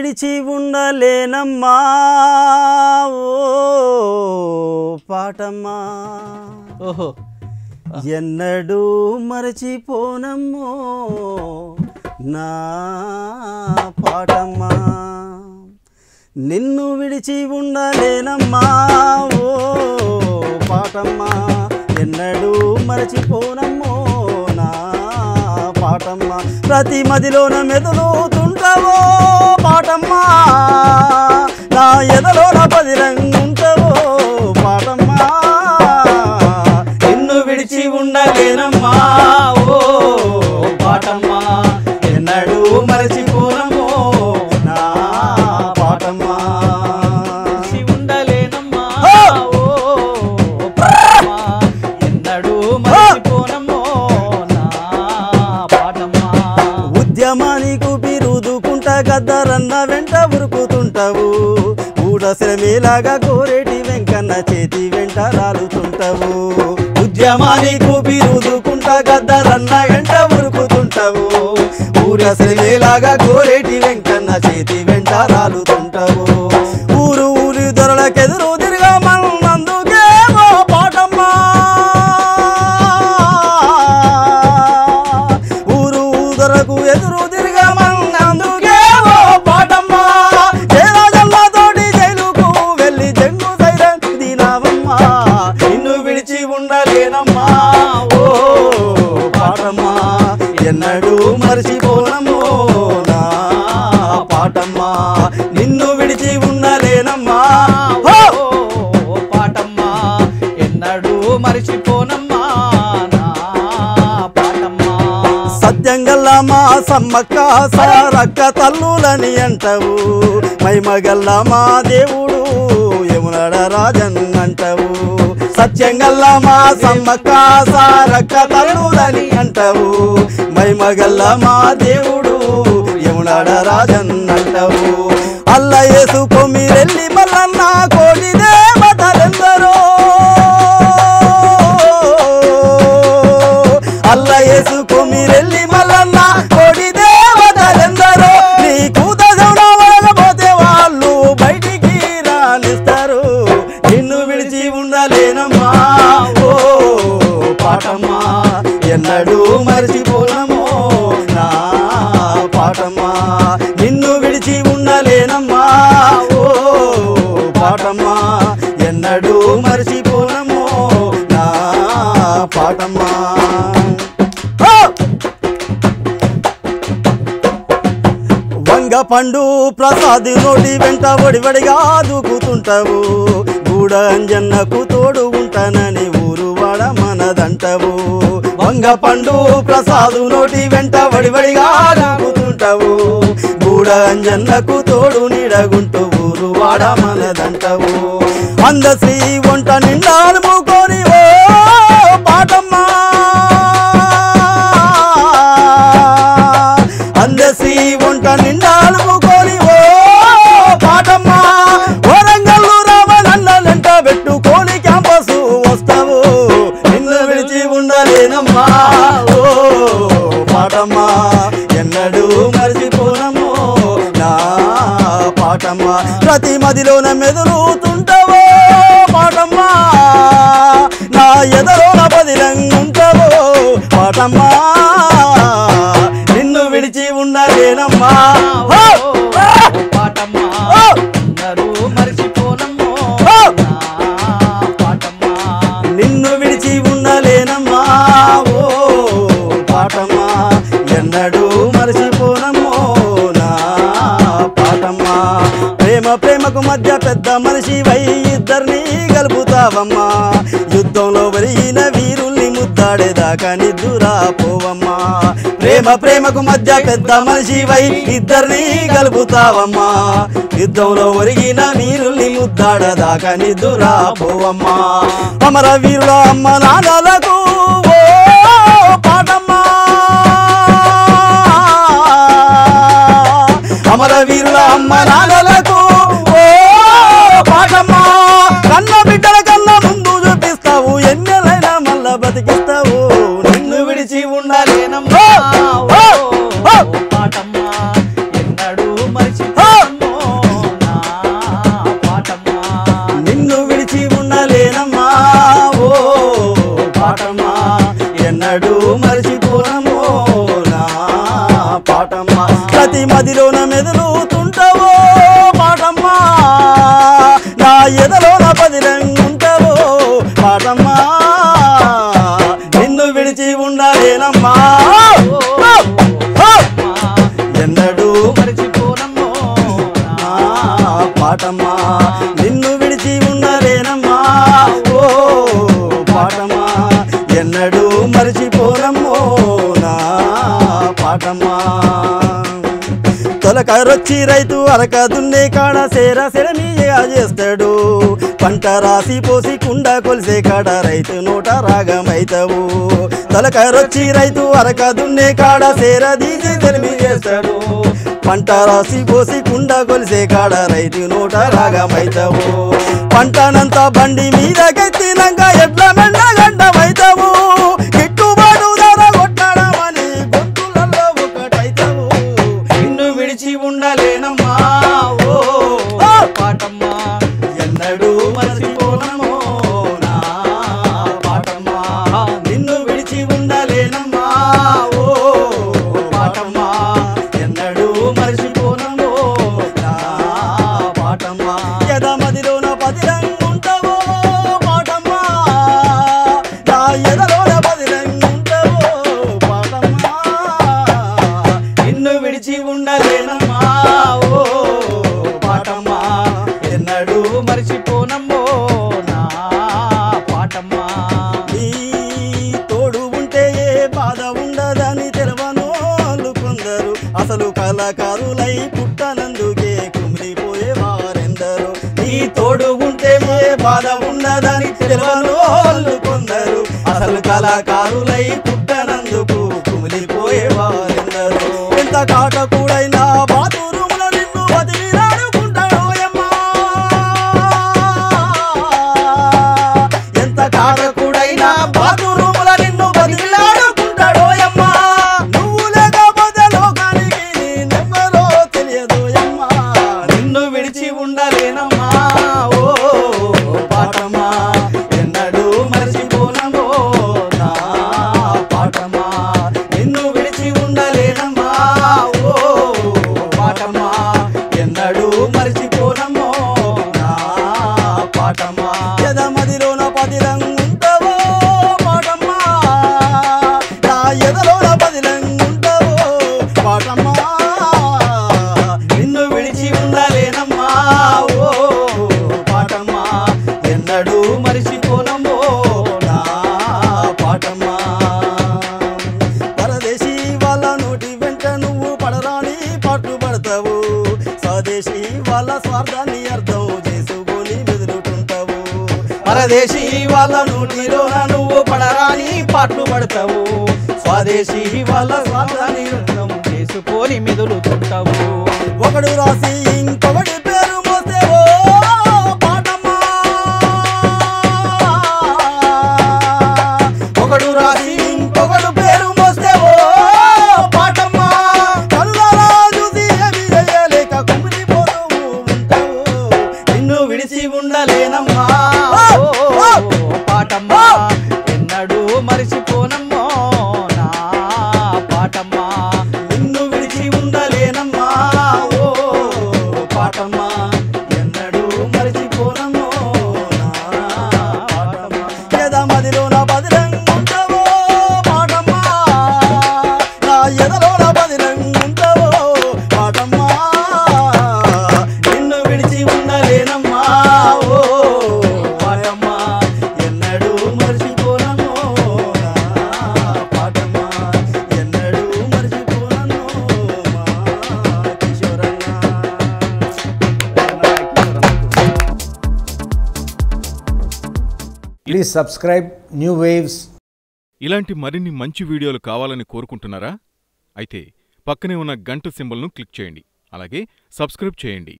విడిచి ఉండలేనమ్మా ఓ పాటమ్మా ఓహో ఎన్నడూ మరచిపోనమ్మో నా పాటమ్మా నిన్ను విడిచి ఉండలేనమ్మా ఓ పాటమ్మా ఎన్నడూ మరచిపోనమ్మో నా పాటమ్మా ప్రతి మదిలోన మెదులుతుంటావో పాటమ్మా నా ఎదలోన పదిరంగుంటావో పాటమ్మా నిన్ను విడిచి ఉండలేనమ్మా ఓ పాటమ్మా ఎన్నడూ మరచిపోనమ్మో నా పాటమ్మా కలిసి ఉండలేనమ్మా ఓ! ఓ పాటమ్మా ఎన్నడూ మర్చిపోనమ్మో నా పాటమ్మా ఉద్యమానికి బిరుదుకుంటా గద్దరన్న వెంట ఉరుకుతుంటావు ఊడశ్రమేలాగా కోరేటి వెంకన్న చేతి వెంట రాలుతుంటావు ఉద్యమానికి బిరుదుకుంటా గద్దరన్న వెంట ఉరుకుతుంటావు ఊడశ్రమేలాగా కోరేటి వెంకన్న చేతి వెంట రాలుతుంటావు ఊరు ఊరి దొరలకెదురు తిరిగా మన్నందుకేమో పాటమ్మా ఊరు ఊదరకు ఎదురు తిరగమన్నందుకేమో పాటమ్మా జయరాజమ్మతోటి జైలుకు వెళ్ళి జంగు సైరన్ దినావమ్మా నిన్ను విడిచి ఉండలేనమ్మా ఓ పాటమ్మా ఎన్నడూ మర్చిపోనమ్మో నా పాటమ్మా నిన్ను విడిచి ఉండలేనమ్మా ఓ! ఓ పాటమ్మా ఎన్నడూ మరిచిపోనమ్మా నా పాటమ్మా సత్యంగల్లా మా సమ్మక్క సారక్క తల్లులని అంటావు మైమగల్లా మా దేవుడు యమునడ రాజన్ అంటావు సత్యంగల్లా మా సమ్మక్క సారక్క తల్లులని అంటావు మైమగల్లా మా దేవుడు యమునడ రాజన్ అంటావు అల్ల యేసు కొమ్మిరెల్లి మల్లన్న కోటి దేవతలెందరో అల్ల యేసు కొమ్మిరెల్లి మల్లన్న కోడి దేవతలెందరో నీ కూత పోతే వాళ్ళు బయటికి రానిస్తారు నిన్ను విడిచి ఉండలేనమ్మా ఓ పాటమ్మా ఎన్నడూ మర్చిపోనమ్మో నా పాటమ్మా నిన్ను విడిచి ఉండలేనమ్మా ఓ పాటమ్మా ఎన్నడూ మర్చిపోనమ్మో నా పాటమ్మా ఓ! వంగ పండు ప్రసాద్ నోటి వెంట వడివడిగా దూకుతుంటావు గూడ అంజన్నకు తోడు ఉంటానని ఊరు వాడ మనదంటావు వంగ పండు ప్రసాద్ నోటి వెంట వడివడిగా దూకుతుంటావు గూడ అంజన్నకు తోడు నీడగుంటూ ఊరు వాడ మనదంటావు అందశ్రీ వంట నిండాలు మూకొని ఓ పాటమ్మా అందశ్రీ వంట నిండాలు మూకొని ఓ పాటమ్మా వరంగల్లు రామనన్నలంట పెట్టుకొని క్యాంపస్ వస్తావు నిన్ను విడిచి ఉండలేనమ్మా ఓ పాటమ్మా ఎన్నడూ మర్చిపోనమ్మో నా పాటమ్మా ప్రతి మదిలోన మెదులుతుంటావో పాటమ్మా నా ఎదలోన పదిలంగుంటావో పాటమ్మా నిన్ను విడిచి ఉండలేనమ్మా హో! ఓ పాటమ్మా ఓ! అందరూ మరిచిపోనమ్మో ఓ! నా పాటమ్మా నిన్ను విడిచి ఉండలేనమ్మా ఓ పాటమ్మా ఎన్నడూ మరచిపోనమ్మో నా పాటమ్మా ప్రేమ ప్రేమకు మధ్య పెద్ద మనిషి వై ఇద్దరిని కలుపుతావమ్మా యుద్ధంలో వరిగిన వీరుల్ని ముద్దాడేదాకా నిద్దురా పోవమ్మా ప్రేమ ప్రేమకు మధ్య పెద్ద మనిషి వై ఇద్దరిని కలుపుతావమ్మా యుద్ధంలో ఒరిగిన వీరుల్ని ముద్దాడదాకా నిద్దురా పోవమ్మా అమర వీరుల అమ్మ నాన్నలకు ఓ పాటమ్మా అమర వీరుల అమ్మ నాన్నలకు ఓ పాటమ్మా కన్న బిడ్డల కన్నా ముందు చూపిస్తావు ఎన్నెలైనా మళ్ళా బతికిస్తావు నిన్ను విడిచి ఉండలేనమ్మా లేనమ్మా ఓ! ఓ ఓ! పాటమ్మా ఎన్నడూ మరిచిపోనమ్మో మదిలోన మెదులుతుంటావో పాటమ్మా నా ఎదలోన పదిలంగుంటావో పాటమ్మా నిన్ను విడిచి ఉండలేనమ్మా ఓ ఓ! ఓ! అమ్మా, ఎన్నడూ మరిచిపోనమ్మో ఆ పాటమ్మా నిన్ను విడిచి ఉండలేనమ్మా ఓ పాటమ్మా ఎన్నడూ మరిచిపోనమ్మో నా పాటమ్మా తొలకరొచ్చి రైతు అరక దున్నే కాడ సేర సెరమీయా చేస్తాడు పంట రాసి పోసి కుండ కొలిసే కాడ రైతు నోట రాగమైతవు తొలకరొచ్చి రైతు అరక దున్నే కాడ సేర తీసి సెరమి చేస్తాడు పంట రాసి పోసి కుండ కొలిసే కాడ రైతు నోట రాగమైతవు పంటనంతా బండి మీద కెత్తినాక ఎడ్ల మెండ గంటమైతవు గిట్టుబాటు ధర కొట్టడమని గొంతులలో ఒకటైతవు నిన్ను విడిచి ఉండలేనమ్మా ఓ ఓ! పాటమ్మా ఎన్నడూ మరచిపోనమ్మో నా పాటమ్మా నిన్ను విడిచి ఉండలేనమ్మా ఓ పాటమ్మా ఎన్నడూ మరచిపోనమ్మో నా పాటమ్మా ఎదమదిలోన పదిలంగుంటావో పాటమ్మా నా ఎదలోన పదిలంగుంటావో పాటమ్మా నిన్ను విడిచి ఉండలేనమ్మా ఓ పాటమ్మా ఎన్నడూ మరిచిపోనమ్మో నా పాటమ్మా నీ తోడు ఉంటే ఏ బాధ ఉండదని తెలవనోళ్ళు కొందరు అసలు కళాకారులై పుట్టనందుకే కుమిలిపోయే వారెందరు నీ తోడు ఉంటే ఏ బాధ ఉండదని తెలవనోళ్ళు కొందరు అసలు కళాకారులై పుట్టనందుకు కుమిలిపోయే వారెందరు ఎంత కాటకుడైనా బాతురూముల నిన్ను వదిలినాడుకుంటాడో ఎంత కాటకుడైనా బాతురూముల నిన్ను బదిలాడుకుంటాడో అమ్మా నువ్వు లేకపోతే లోకానికి నెమ్మలో తెలియదు అమ్మా నిన్ను విడిచి ఉండలేనమ్మా ఓ పాటమా ఎన్నడూ మర్చిపోనమో నా పాటమా నిన్ను విడిచి ఉండలేనమ్మా ఓ పాటమా ఎన్నడూ మర్చిపోనమో నా పాటమా ఎదమదిలోన పదిలంగుంటావో పాటమ్మా నా ఎదలోన పదిలంగుంటావో పాటమ్మా నిన్ను విడిచి ఉండలేనమ్మా ఓ పాటమ్మా ఎన్నడూ మరిచిపోనమ్మో నా పాటమ్మా పరదేశీ వాళ్ళ నోటి వెంట నువ్వు పడరాని పట్టుబడతావు స్వదేశీ వాళ్ళ స్వార్థాన్ని అర్థం చేసుకొని బెదురుతుంటావు పరదేశీ వాళ్ళ నోటిలోన నువ్వు పడరాని పాటలు పడతావు స్వదేశీ వాళ్ళ స్వార్థాన్ని యుద్ధం చేసుకొని మెదులుతుంటావు ఒకడు రాసి ఇంకొకటి పేరు మోస్తే ఓ పాటమ్మా ఒకడు రాసి ఇంకొకడు పేరు మోస్తే ఓ పాటమ్మా కళ్ళలా చూసి ఏమి చేయలేక కుమిలిపోతూ ఉంటావు నిన్ను విడిచి ఉండలేనమ్మా ఓ, ఓ, ఓ పాటమ్మా ఎన్నడూ మరిచిపోనమ్మో నా పాటమ్మా నిన్ను విడిచి ఉండలేనమ్మా ఓ పాటమ్మా ఎన్నడూ మరిచిపోనమ్మో నా పాటమ్మా ఎదమదిలోన బదిలంగుంటావో పాటమ్మా నా ఎదలోన బదిలంగుంటావో పాటమ్మా నిన్ను విడిచి ఉండలేనమ్మా ఓ పాటమ్మా ఎన్నడూ మర్చిపోనమ్మో నా పాటమ్మా ఎన్నడూ మర్చిపోనమ్మో మా కిషోరన్న Please subscribe New Waves ఇలాంటి మరిన్ని మంచి వీడియోలు కావాలని కోరుకుంటున్నారా అయితే పక్కనే ఉన్న గంట సింబల్ను క్లిక్ చేయండి అలాగే సబ్స్క్రైబ్ చేయండి